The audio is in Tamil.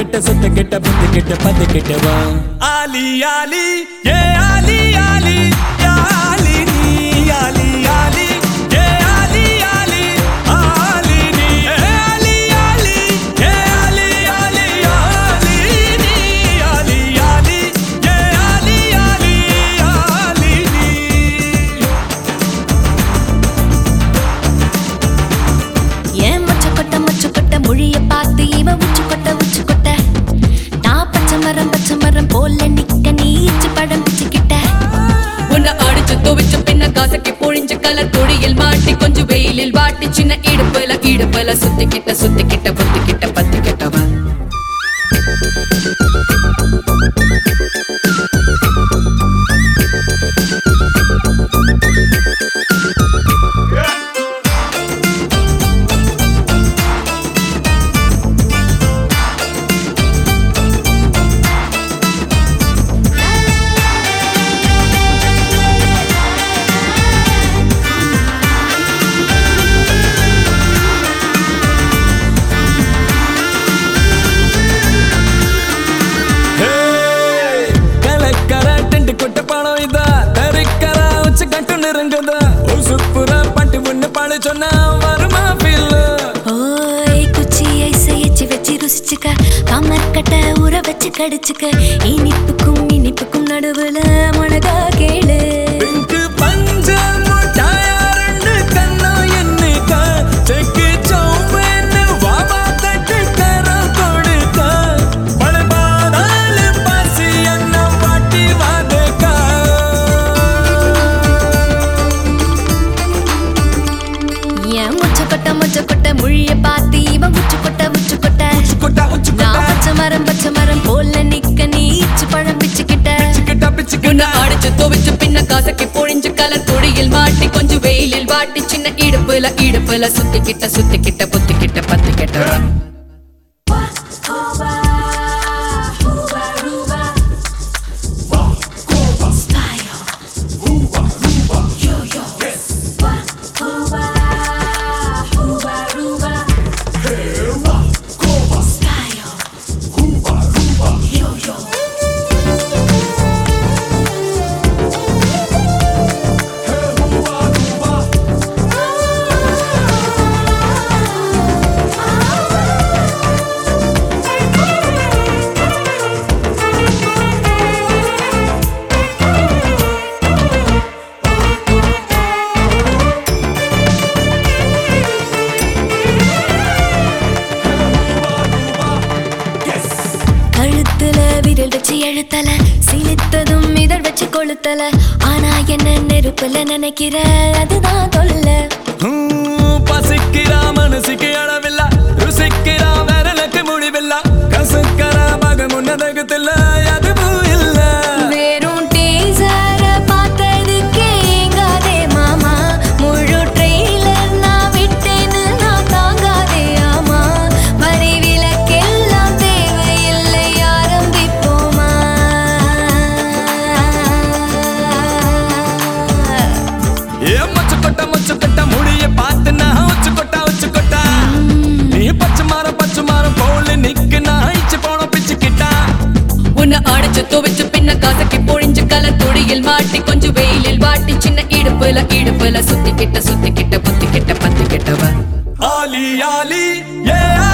கிட்ட சுத்த கிட்ட புத்து கிட்ட பத்து கிட்ட வா ஆலி ஆலி ஏ ஆலி ஆலி யா ஆலி நீ ஆலி ஆலி ஏ ஆலி ஆலி ஆலி நீ ஏ ஆலி ஆலி ஏ ஆலி ஆலி ஆலி நீ ஆலி ஆலி ஏ ஆலி ஆலி ஆலி நீ ஏன் மொச்ச கொட்ட மொச்ச கொட்ட மொழிய பார்த்து இவன் உச்சு கொட்ட உச்சு கொட்ட நான் பச்சை மரம் பச்சை மரம் போல நிக்க நீ இச்சு பழம் பிச்சுக்கிட்ட உன்னை அடிச்சு துவைச்சு பின்ன காசைக்கு பொழிஞ்சு கலர் துடியில் மாட்டி கொஞ்சம் வெயிலில் வாட்டி சின்ன இடுப்புல இடுப்புல சுத்திக்கிட்ட சுத்திக்கிட்ட புத்திக்கிட்ட பத்திக்கிட்டவன் கலக்கர டென்ட் கொட்ட பணம் இதா தரிக்கர உச்ச கட்டு நெருங்குதா உசுப்புற பட்டு முன்ன பாடு சொன்னா வருமா ஃபீல் ஓய் குச்சி ஐசை எச்சி வச்சு ருசிச்சுக்க கமர் கட்ட ஊற வச்சு கடிச்சுக்க இனிப்புக்கும் இனிப்புக்கும் நடுவுல முழகா கேளு பிங்க் பஞ்ச முட்டாயா ரெண்டு கண்ணா என்னைக்க செக்கு சௌமேன்னு வாவா தட்டு தரம் கொடுக்க பழபாதால பாசி என்ன வாட்டி வாதக்கா ஏன் முச்ச கொட்ட முச்ச கொட்ட மொழிய பார்த்து இவன் உச்சு கொட்ட உச்சு கொட்ட கொட்டா உச்சு நான் பச்சை மரம் பச்சை மரம் போல நிக்க நீ இச்சு பழம் பிச்சுக்கிட்ட கிட்டா உன்னை பிச்சுக்கிட்டா அடிச்சு துவைச்சு பின்ன காசைக்கு பொழிஞ்சு கலர் துடியில் மாட்டி கொஞ்சம் வெயிலில் வாட்டி சின்ன இடுப்புல இடுப்புல சுத்திக்கிட்ட சுத்திக்கிட்ட புத்திக்கிட்ட பத்திக்கிட்டவன் கழுத்துல விரல் வச்சு எழுத்தல சிலித்ததும் இதழ் வச்சு கொளுத்தல ஆனா என்ன நெருப்புல நினைக்கிற அதுதான் தொல்ல ஹம், பசிக்கிறா மனசுக்கு அளவில்ல ருசிக்கிறா விரலுக்கு முடிவில்ல கசக்கற மக முன்னதகத்தில் அதுவும் இல்ல வெறும் டீசர பார்த்ததுக்கே ஏங்காதே மாமா முழு ட்ரெய்லர் நான் விட்டேன்னு நான் தாங்காதே ஆமா வரி விலக்கெல்லாம் தேவையில்லை ஆரம்பிப்போமா ஏ மச்சு கொட்ட மச்சு கொட்ட முடிய பார்த்து நான் உச்சு கொட்டா உச்சு கொட்டா நீ பச்சை மாறம் பச்சை மாறம் போல நிக்கு நான் இச்சு போன பிச்சுக்கிட்டா உன்னை அடிச்சு துவைச்சு பின்ன காசைக்கு பொழிஞ்சு கலர் துடியில் மாட்டி கொஞ்சம் வெயிலில் வாட்டி சின்ன இடுப்புல இடுப்புல சுத்திக்கிட்ட சுத்திக்கிட்ட புத்திக்கிட்ட பத்திக்கிட்டவன் ஆலி ஆலி ஏ